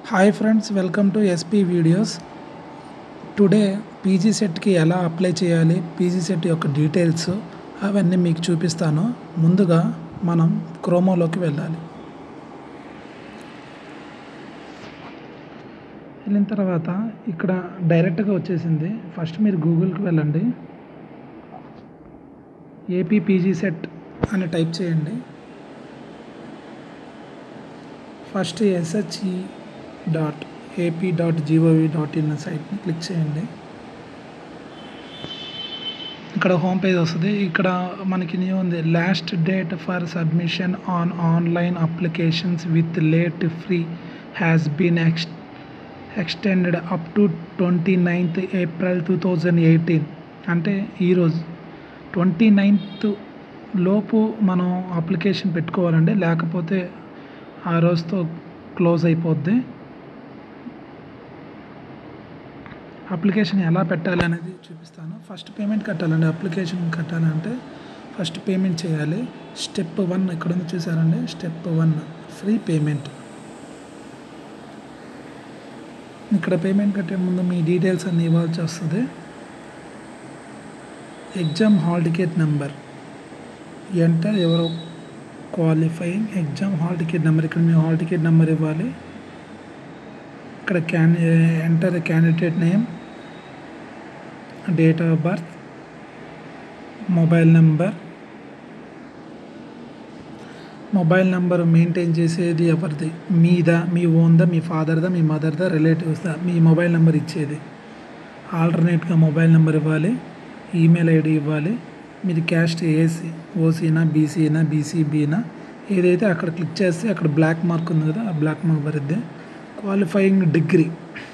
hi friends welcome to SP videos today PG సెట్కి ఎలా apply చేయాలి పీజీ సెట్ యొక్క డీటెయిల్స్ అవన్నీ మీకు చూపిస్తాను ముందుగా మనం క్రోమోలోకి వెళ్ళాలి వెళ్ళిన తర్వాత ఇక్కడ డైరెక్ట్గా వచ్చేసింది ఫస్ట్ మీరు గూగుల్కి వెళ్ళండి ఏపీ పీజీ సెట్ అని టైప్ చేయండి first SHE dot AP dot GOV dot in సైట్ని క్లిక్ చేయండి ఇక్కడ హోమ్ పేజ్ వస్తుంది ఇక్కడ మనకి న్యూ ఉంది last date for submission on online applications with late free has been ex extended up to twenty ninth April two thousand eighteen అంటే ఈరోజు twenty ninth లోపు మనం అప్లికేషన్ పెట్టుకోవాలండి లేకపోతే ఆ రోజుతో క్లోజ్ అయిపోద్ది అప్లికేషన్ ఎలా పెట్టాలి అనేది చూపిస్తాను ఫస్ట్ పేమెంట్ కట్టాలండి అప్లికేషన్ కట్టాలంటే ఫస్ట్ పేమెంట్ చేయాలి స్టెప్ వన్ ఇక్కడ ఉంది చూసారండి స్టెప్ వన్ ఫ్రీ పేమెంట్ ఇక్కడ పేమెంట్ కట్టే ముందు మీ డీటెయిల్స్ అన్నీ ఇవ్వాల్సి వస్తుంది exam hall ticket number enter ఎవరో qualifying exam hall ticket number ఇక్కడ మీ హాల్ టికెట్ నెంబర్ ఇవ్వాలి ఇక్కడ can enter candidate name date of birth mobile number mobile number maintain చేసేది ఎవరిది మీదా మీ ఓన్దా మీ ఫాదర్దా మీ మదర్దా రిలేటివ్స్దా మీ మొబైల్ నెంబర్ ఇచ్చేది ఆల్టర్నేట్గా మొబైల్ నెంబర్ ఇవ్వాలి ఈమెయిల్ ఐడి ఇవ్వాలి మీది క్యాస్ట్ ఏసీ ఓసీనా బీసీనా బీసీబీనా ఏదైతే అక్కడ క్లిక్ చేస్తే అక్కడ బ్లాక్ మార్క్ ఉంది కదా ఆ బ్లాక్ మార్క్ పడుద్ది క్వాలిఫైయింగ్ డిగ్రీ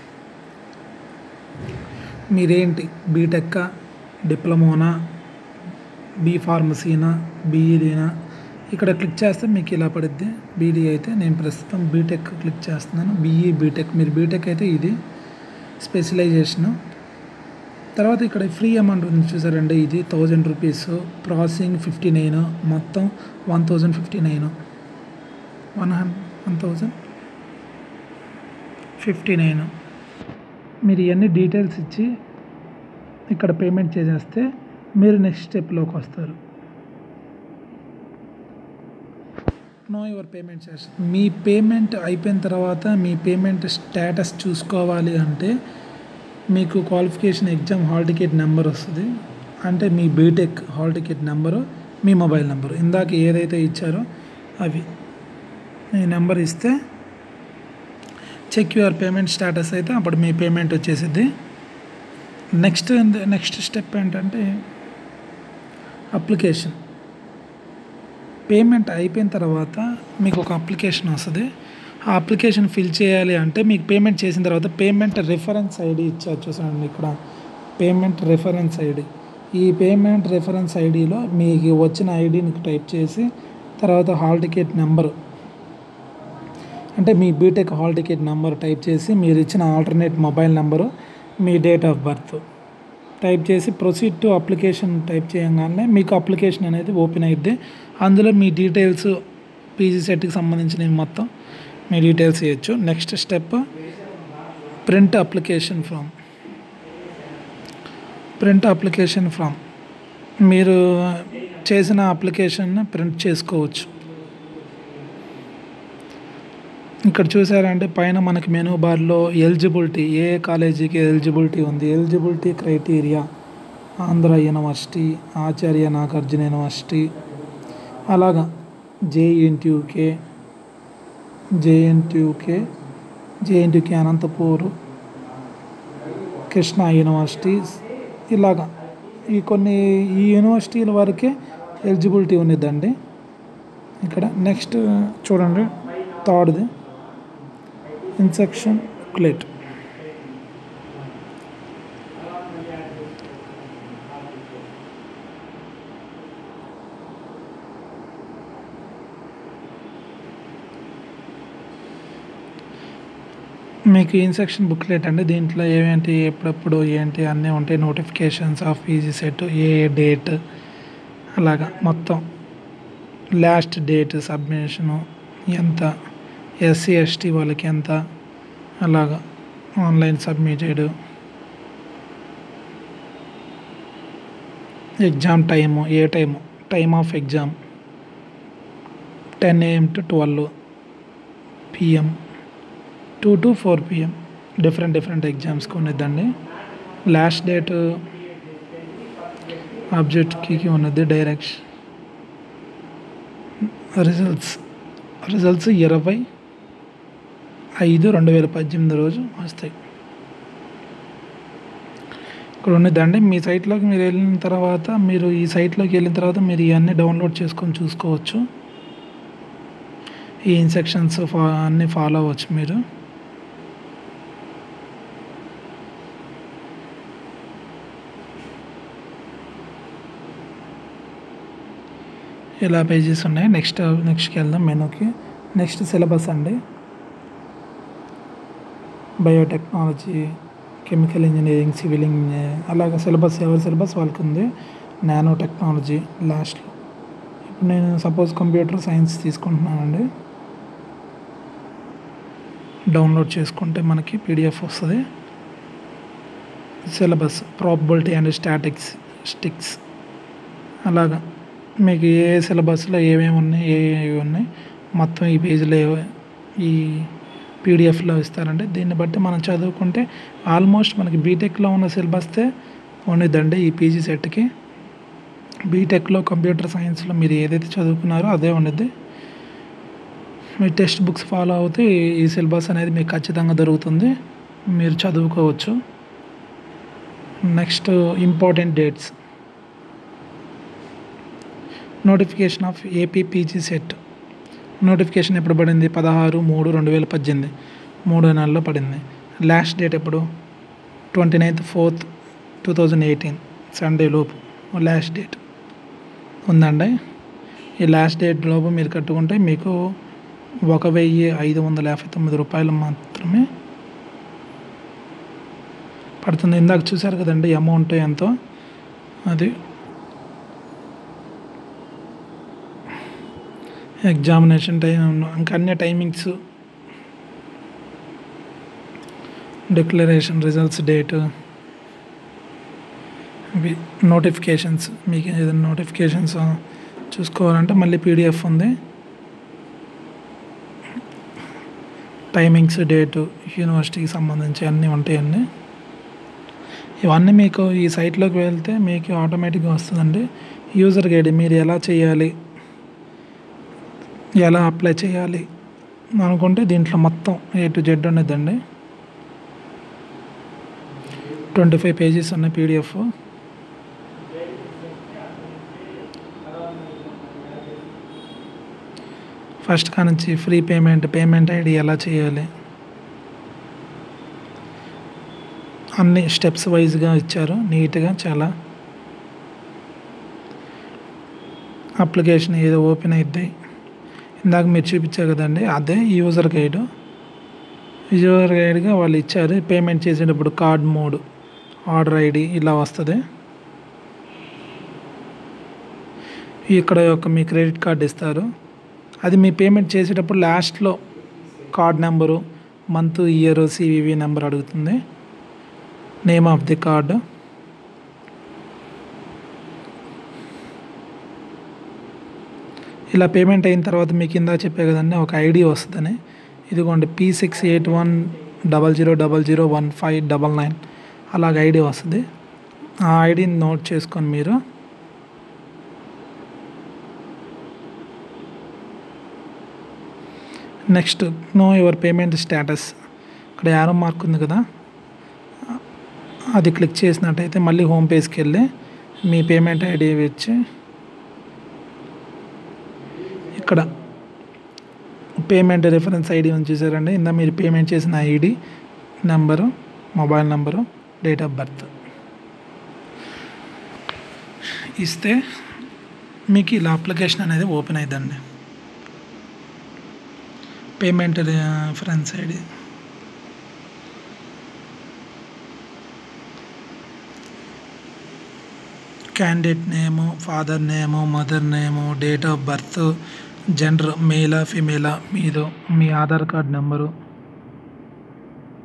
మీరేంటి బీటెక్కా డిప్లొమోనా బీ ఫార్మసీనా బీఈడీనా ఇక్కడ క్లిక్ చేస్తే మీకు ఇలా పడుద్ది బీడీ అయితే నేను ప్రస్తుతం బీటెక్ క్లిక్ చేస్తున్నాను బీఈ బీటెక్ మీరు బీటెక్ అయితే ఇది స్పెషలైజేషను తర్వాత ఇక్కడ ఫ్రీ అమౌంట్ ఉంది చూసారండి ఇది thousand rupees processing fifty nine మొత్తం one thousand fifty nine one hundred one thousand fifty nine మీరు ఇవన్నీ డీటెయిల్స్ ఇచ్చి ఇక్కడ పేమెంట్ చేసేస్తే మీరు నెక్స్ట్ స్టెప్లోకి వస్తారు నో యువర్ పేమెంట్ చేస్తారు మీ పేమెంట్ అయిపోయిన తర్వాత మీ పేమెంట్ స్టేటస్ చూసుకోవాలి అంటే మీకు qualification exam hall ticket number వస్తుంది అంటే మీ బీటెక్ హాల్ టికెట్ నెంబరు మీ మొబైల్ నెంబరు ఇందాక ఏదైతే ఇచ్చారో అవి మీ నెంబర్ ఇస్తే చెక్ యువర్ పేమెంట్ స్టేటస్ అయితే అప్పుడు మీ పేమెంట్ వచ్చేసిద్ది నెక్స్ట్ నెక్స్ట్ స్టెప్ ఏంటంటే అప్లికేషన్ పేమెంట్ అయిపోయిన తర్వాత మీకు ఒక అప్లికేషన్ వస్తుంది ఆ అప్లికేషన్ ఫిల్ చేయాలి అంటే మీకు పేమెంట్ చేసిన తర్వాత పేమెంట్ రిఫరెన్స్ ఐడి ఇచ్చారు చూసాండి ఇక్కడ పేమెంట్ రిఫరెన్స్ ఐడి ఈ పేమెంట్ రిఫరెన్స్ ఐడిలో మీకు వచ్చిన ఐడిని టైప్ చేసి తర్వాత హాల్ టికెట్ నెంబరు అంటే మీ BTech hall ticket number type చేసి మీరు ఇచ్చిన ఆల్టర్నేట్ మొబైల్ నెంబరు మీ డేట్ ఆఫ్ బర్త్ టైప్ చేసి ప్రొసీడ్ టు అప్లికేషన్ టైప్ చేయగానే మీకు అప్లికేషన్ అనేది ఓపెన్ అయ్యిద్ది అందులో మీ డీటెయిల్స్ పీజీ సెట్కి సంబంధించినవి మొత్తం మీ డీటెయిల్స్ ఇవ్వచ్చు next step print application form print application form మీరు చేసిన అప్లికేషన్ని ప్రింట్ చేసుకోవచ్చు ఇక్కడ చూసారంటే పైన మనకి మెనూ బార్లో ఎలిజిబిలిటీ ఏ కాలేజీకి ఎలిజిబిలిటీ ఉంది eligibility criteria Andhra University Acharya Nagarjuna University అలాగా JNTUK JNTUK JNTUK Anantapur Krishna universities ఇలాగా ఈ కొన్ని ఈ యూనివర్సిటీల వరకే ఎలిజిబిలిటీ ఉన్నదండి ఇక్కడ నెక్స్ట్ చూడండి థర్డ్ది ఇన్సెక్షన్ క్లేట్ మీకు ఇన్సెక్షన్ బుక్లెట్ అండి దీంట్లో ఏమేంటి ఎప్పుడెప్పుడు ఏంటి అన్నీ ఉంటాయి నోటిఫికేషన్స్ ఆఫ్ పీజీ సెట్ ఏ డేట్ అలాగా మొత్తం లాస్ట్ డేట్ సబ్మిషను ఎంత ఎస్సీ ఎస్టీ వాళ్ళకి ఎంత అలాగా ఆన్లైన్ సబ్మిటెడ్ ఎగ్జామ్ టైము ఏ time time of exam ten AM to twelve PM two to four PM different different ఎగ్జామ్స్కి ఉన్నదండి లాస్ట్ డేట్ ఆబ్జెక్ట్కి ఉన్నది డైరెక్ట్ రిజల్ట్స్ రిజల్ట్స్ ఇరవై ఐదు రెండు వేల పద్దెనిమిది రోజు వస్తాయి ఇక్కడ ఉన్నదండి మీ సైట్లోకి మీరు వెళ్ళిన తర్వాత మీరు ఈ సైట్లోకి వెళ్ళిన తర్వాత మీరు ఇవన్నీ డౌన్లోడ్ చేసుకొని చూసుకోవచ్చు ఈ ఇన్స్ట్రక్షన్స్ ఫా అన్నీ ఫాలో అవ్వచ్చు మీరు ఇలా పేజెస్ ఉన్నాయి నెక్స్ట్ నెక్స్ట్కి వెళ్దాం మెనూకి నెక్స్ట్ సిలబస్ అండి biotechnology chemical engineering civil engineering అలాగ సిలబస్ ఎవరి సిలబస్ వాళ్ళకి ఉంది నానో టెక్నాలజీ లాస్ట్లో ఇప్పుడు నేను సపోజ్ కంప్యూటర్ సైన్స్ తీసుకుంటున్నానండి డౌన్లోడ్ చేసుకుంటే మనకి పీడిఎఫ్ వస్తుంది syllabus probability and statistics అలాగా మీకు ఏ సిలబస్లో ఏమేమి ఉన్నాయి ఏ ఏవి ఉన్నాయి మొత్తం ఈ పేజీలో ఈ పీడిఎఫ్లో ఇస్తారంటే దీన్ని బట్టి మనం చదువుకుంటే ఆల్మోస్ట్ మనకి బీటెక్లో ఉన్న సిలబస్తే ఉండిద్దండి ఈ పీజీ సెట్కి బీటెక్లో కంప్యూటర్ సైన్స్లో మీరు ఏదైతే చదువుకున్నారో అదే ఉండిద్ది మీ టెక్స్ట్ బుక్స్ ఫాలో అవుతే ఈ సిలబస్ అనేది మీకు ఖచ్చితంగా దొరుకుతుంది మీరు చదువుకోవచ్చు next important dates notification of APPG CET notification ఎప్పుడు పడింది పదహారు మూడు రెండు వేల పద్దెనిమిది మూడో నెలలో పడింది లాస్ట్ డేట్ ఎప్పుడు twenty ninth fourth two thousand eighteen Sunday లోపు లాస్ట్ డేట్ ఉందండి ఈ లాస్ట్ డేట్ లోపు మీరు కట్టుకుంటే మీకు ఒక వెయ్యి ఐదు వందల యాభై తొమ్మిది రూపాయలు మాత్రమే పడుతుంది ఇందాక చూసారు కదండి అమౌంట్ ఎంతో అది ఎగ్జామినేషన్ టైం ఇంకా అన్ని టైమింగ్స్ డిక్లరేషన్ రిజల్ట్స్ డేట్ ఇవి నోటిఫికేషన్స్ మీకు ఏదైనా నోటిఫికేషన్స్ చూసుకోవాలంటే మళ్ళీ పీడిఎఫ్ ఉంది టైమింగ్స్ డేటు యూనివర్సిటీకి సంబంధించి అన్నీ ఉంటాయండి ఇవన్నీ మీకు ఈ సైట్లోకి వెళ్తే మీకు ఆటోమేటిక్గా వస్తుందండి యూజర్ గైడ్ మీరు ఎలా చేయాలి ఎలా అప్లై చేయాలి అనుకుంటే దీంట్లో మొత్తం ఏ టు జెడ్ ఉండదండి ట్వంటీ ఫైవ్ పేజెస్ ఉన్నాయి పీడిఎఫ్ ఫస్ట్ కా నుంచి ఫ్రీ పేమెంట్ పేమెంట్ ఐడి ఎలా చేయాలి అన్ని స్టెప్స్ వైజ్గా ఇచ్చారు నీట్గా చాలా అప్లికేషన్ ఏదో ఓపెన్ అవుతాయి ఇందాక మీరు చూపించారు కదండి అదే యూజర్ గైడ్ యూజర్ గైడ్గా వాళ్ళు ఇచ్చారు పేమెంట్ చేసేటప్పుడు కార్డ్ మోడ్ ఆర్డర్ ఐడి ఇలా వస్తుంది ఇక్కడ ఒక మీ క్రెడిట్ కార్డ్ ఇస్తారు అది మీ పేమెంట్ చేసేటప్పుడు లాస్ట్లో card number month year CVV number అడుగుతుంది నేమ్ ఆఫ్ ది కార్డు ఇలా పేమెంట్ అయిన తర్వాత మీకు కింద చెప్పే కదండి ఒక ఐడి వస్తుందని ఇదిగోండి P six eight one double zero double zero one five double nine అలాగ ఐడి వస్తుంది ఆ ఐడిని నోట్ చేసుకొని మీరు next know your payment status ఇక్కడ యారో మార్క్ ఉంది కదా అది క్లిక్ చేసినట్టయితే మళ్ళీ హోమ్ పేజ్కి వెళ్ళి మీ పేమెంట్ ఐడి వచ్చి ఇక్కడ పేమెంట్ రిఫరెన్స్ ఐడి ఉంది చూసారండి ఇందా మీరు పేమెంట్ చేసిన ID number mobile number date of birth ఇస్తే మీకు ఇలా అప్లికేషన్ అనేది ఓపెన్ అవుతుందండి payment reference ID candidate name father name mother name date of birth gender మేలా ఫిమేలా మీదో మీ ఆధార్ కార్డ్ నెంబరు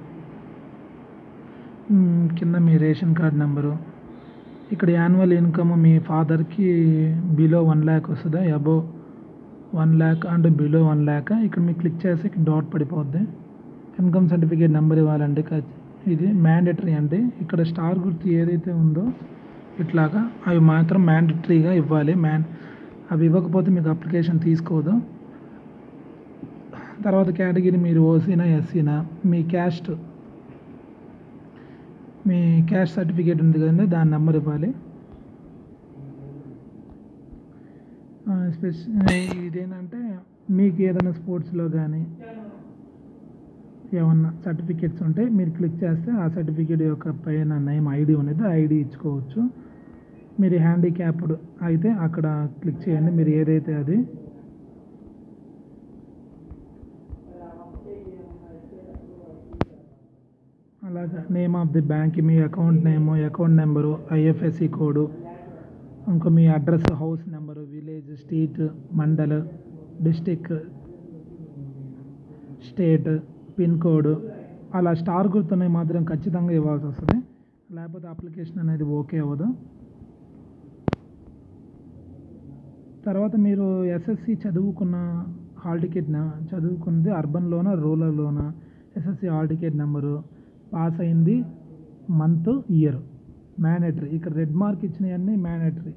మ్, కింద మీ రేషన్ కార్డ్ నెంబరు ఇక్కడ యాన్యువల్ ఇన్కమ్ మీ ఫాదర్కి బిలో వన్ ల్యాక్ వస్తుందా above one lakh and below one lakh ఇక్కడ మీకు క్లిక్ చేస్తే ఇక్కడ డాట్ పడిపోద్ది ఇన్కమ్ సర్టిఫికేట్ నెంబర్ ఇవ్వాలండి ఖచ్- ఇది మ్యాండేటరీ అండి ఇక్కడ స్టార్ గుర్తు ఏదైతే ఉందో ఇట్లాగా అవి మాత్రం మ్యాండేటరీగా ఇవ్వాలి మ్యాన్ అవి ఇవ్వకపోతే మీకు అప్లికేషన్ తీసుకోదు తర్వాత కేటగిరీ మీరు ఓసీనా ఎస్సీనా మీ క్యాస్ట్ మీ క్యాస్ట్ సర్టిఫికేట్ ఉంది కదండి దాని నెంబర్ ఇవ్వాలి స్పెష ఇదేంటంటే మీకు ఏదైనా స్పోర్ట్స్లో కానీ ఏమన్నా సర్టిఫికేట్స్ ఉంటే మీరు క్లిక్ చేస్తే ఆ సర్టిఫికేట్ యొక్క పైన నేమ్ ఐడి ఉన్నది ఐడి ఇచ్చుకోవచ్చు మీరు హ్యాండిక్యాప్డ్ అయితే అక్కడ క్లిక్ చేయండి మీరు ఏదైతే అది అలాగా నేమ్ ఆఫ్ ది బ్యాంక్ మీ account name account number IFSC code ఇంకా మీ address house number village street mandal district state pin code అలా స్టార్ గుర్తున్నవి మాత్రం ఖచ్చితంగా ఇవ్వాల్సి వస్తుంది లేకపోతే అప్లికేషన్ అనేది ఓకే అవ్వదు తర్వాత మీరు ఎస్ఎస్సి చదువుకున్న హాల్ టికెట్ న- చదువుకున్నది అర్బన్లోనా రూరల్లోనా SSC hall ticket number pass అయింది మంత్ ఇయర్ మ్యాండేటరీ ఇక్కడ రెడ్ మార్క్ ఇచ్చినవన్నీ మ్యాండేటరీ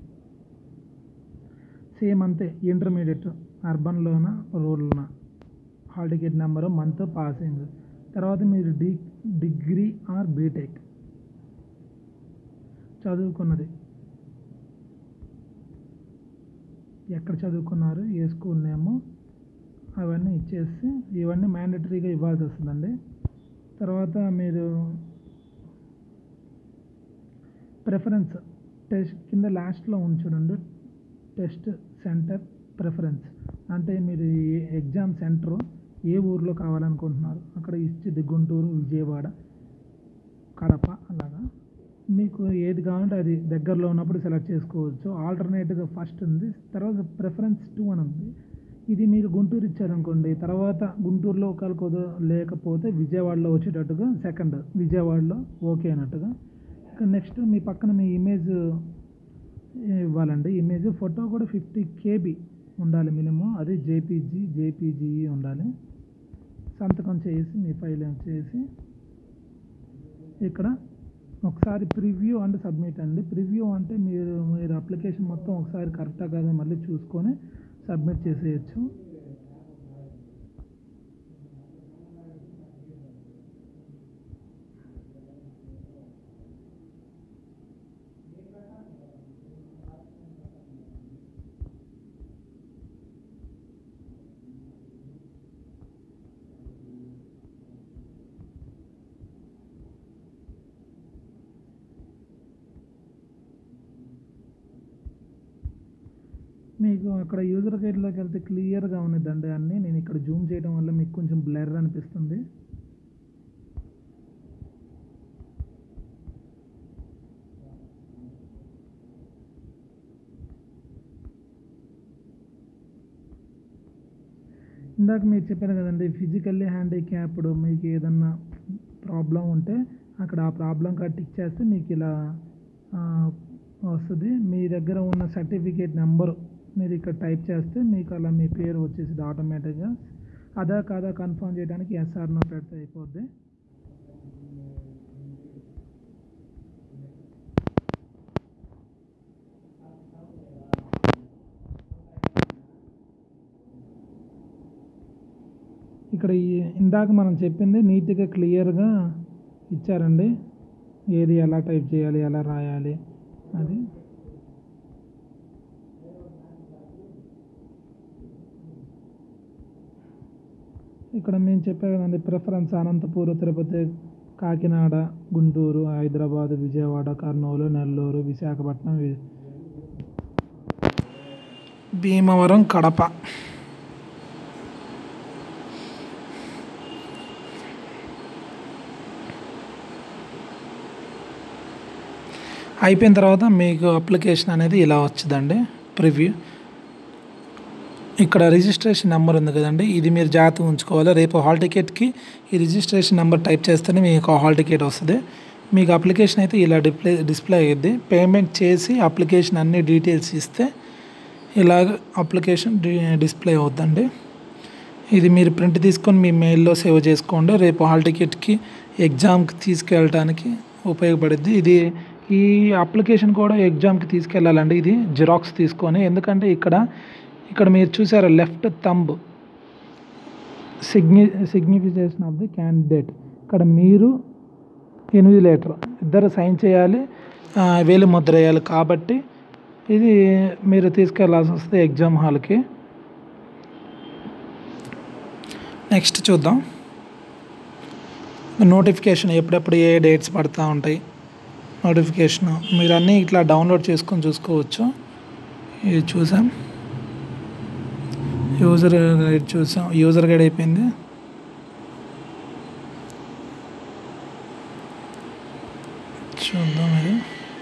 సేమ్ అంతే ఇంటర్మీడియట్ అర్బన్లోనా రూరల్నా hall ticket number month passing తర్వాత మీరు డి డిగ్రీ ఆర్ బీటెక్ చదువుకున్నది ఎక్కడ చదువుకున్నారు ఏ స్కూల్ నేమో అవన్నీ ఇచ్చేసి ఇవన్నీ మ్యాండటరీగా ఇవ్వాల్సి వస్తుందండి తర్వాత మీరు ప్రిఫరెన్స్ టెస్ట్ కింద లాస్ట్లో ఉంచుడండి టెస్ట్ సెంటర్ ప్రిఫరెన్స్ అంటే మీరు ఏ ఎగ్జామ్ సెంటర్ ఏ ఊర్లో కావాలనుకుంటున్నారు అక్కడ ఇచ్చింది గుంటూరు విజయవాడ కడప అలాగా మీకు ఏది కావాలంటే అది దగ్గరలో ఉన్నప్పుడు సెలెక్ట్ చేసుకోవచ్చు ఆల్టర్నేట్గా ఫస్ట్ ఉంది తర్వాత ప్రిఫరెన్స్ టూ అని ఉంది ఇది మీరు గుంటూరు ఇచ్చారనుకోండి తర్వాత గుంటూరులో ఒకవేళ కుదర లేకపోతే విజయవాడలో వచ్చేటట్టుగా సెకండ్ విజయవాడలో ఓకే అన్నట్టుగా ఇక నెక్స్ట్ మీ పక్కన మీ ఇమేజ్ ఇవ్వాలండి ఇమేజ్ ఫోటో కూడా ఫిఫ్టీ కేబీ ఉండాలి మినిమం అది జేపీజీ జేపీజీఈ ఉండాలి సంతకం చేసి మీ ఫైల్ చేసి ఇక్కడ ఒకసారి ప్రివ్యూ అండ్ సబ్మిట్ అండి ప్రివ్యూ అంటే మీరు మీరు అప్లికేషన్ మొత్తం ఒకసారి కరెక్టా కాదా మళ్ళీ చూసుకొని సబ్మిట్ చేసేయచ్చు మీకు అక్కడ యూజర్ గైడ్లోకి వెళ్తే క్లియర్గా ఉన్నదండి అన్నీ నేను ఇక్కడ జూమ్ చేయడం వల్ల మీకు కొంచెం బ్లర్ అనిపిస్తుంది ఇందాక మీరు చెప్పారు కదండి ఫిజికల్లీ హ్యాండిక్యాప్డ్ మీకు ఏదన్నా ప్రాబ్లం ఉంటే అక్కడ ఆ ప్రాబ్లం కార్డ్ టిక్ చేస్తే మీకు ఇలా ఆ, వస్తుంది మీ దగ్గర ఉన్న సర్టిఫికేట్ నెంబరు మీరు ఇక్కడ టైప్ చేస్తే మీకు అలా మీ పేరు వచ్చేసి ఆటోమేటిక్గా అదా కాదా కన్ఫర్మ్ చేయడానికి ఎస్ఆర్ నో పెడితే అయిపోద్ది ఇక్కడ ఈ ఇందాక మనం చెప్పింది నీట్గా క్లియర్గా ఇచ్చారండి ఏది ఎలా టైప్ చేయాలి ఎలా రాయాలి అది ఇక్కడ మేము చెప్పే కదండి ప్రిఫరెన్స్ అనంతపూర్ తిరుపతి కాకినాడ గుంటూరు హైదరాబాద్ విజయవాడ కర్నూలు నెల్లూరు విశాఖపట్నం వి- భీమవరం కడప అయిపోయిన తర్వాత మీకు అప్లికేషన్ అనేది ఇలా వచ్చిందండి ప్రివ్యూ ఇక్కడ రిజిస్ట్రేషన్ నెంబర్ ఉంది కదండి ఇది మీరు జాగ్రత్తగా ఉంచుకోవాలి రేపు హాల్ టికెట్కి ఈ రిజిస్ట్రేషన్ నెంబర్ టైప్ చేస్తేనే మీకు హాల్ టికెట్ వస్తుంది మీకు అప్లికేషన్ అయితే ఇలా డిస్ప్లే డిస్ప్లే అయ్యిద్ది పేమెంట్ చేసి అప్లికేషన్ అన్ని డీటెయిల్స్ ఇస్తే ఇలాగ అప్లికేషన్ డిస్ప్లే అవుద్దండి ఇది మీరు ప్రింట్ తీసుకొని మీ మెయిల్లో సేవ్ చేసుకోండి రేపు హాల్ టికెట్కి ఎగ్జామ్కి తీసుకెళ్ళడానికి ఉపయోగపడుద్ది ఇది ఈ అప్లికేషన్ కూడా ఎగ్జామ్కి తీసుకెళ్ళాలండి ఇది జిరాక్స్ తీసుకొని ఎందుకంటే ఇక్కడ ఇక్కడ మీరు చూసారా లెఫ్ట్ థంబ్ సిగ్ని సిగ్నిఫికేషన్ ఆఫ్ ది క్యాండిడేట్ ఇక్కడ మీరు ఇన్విజిలేటర్ ఇద్దరు సైన్ చేయాలి వేలు ముద్ర వేయాలి కాబట్టి ఇది మీరు తీసుకెళ్లాల్సి వస్తుంది ఎగ్జామ్ హాల్కి నెక్స్ట్ చూద్దాం నోటిఫికేషన్ ఎప్పుడెప్పుడు ఏ డేట్స్ పడుతూ ఉంటాయి నోటిఫికేషన్ మీరు అన్నీ ఇట్లా డౌన్లోడ్ చేసుకొని చూసుకోవచ్చు ఇది చూసాం యూజర్ గైడ్ చూసాం యూజర్ గైడ్ అయిపోయింది చూద్దాం ఇది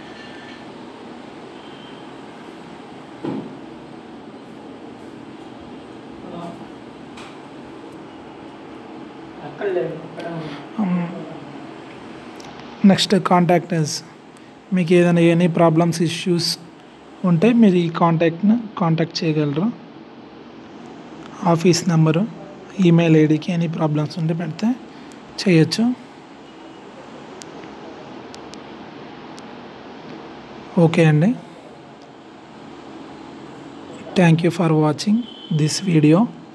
నెక్స్ట్ కాంటాక్ట్ అస్ మీకు ఏదైనా ఎనీ ప్రాబ్లమ్స్ ఇష్యూస్ ఉంటే మీరు ఈ కాంటాక్ట్ను కాంటాక్ట్ చేయగలరు ఆఫీస్ నెంబరు ఈమెయిల్ ఐడికి ఎనీ ప్రాబ్లమ్స్ ఉంటే పెడితే చేయొచ్చు ఓకే అండి thank you for watching this video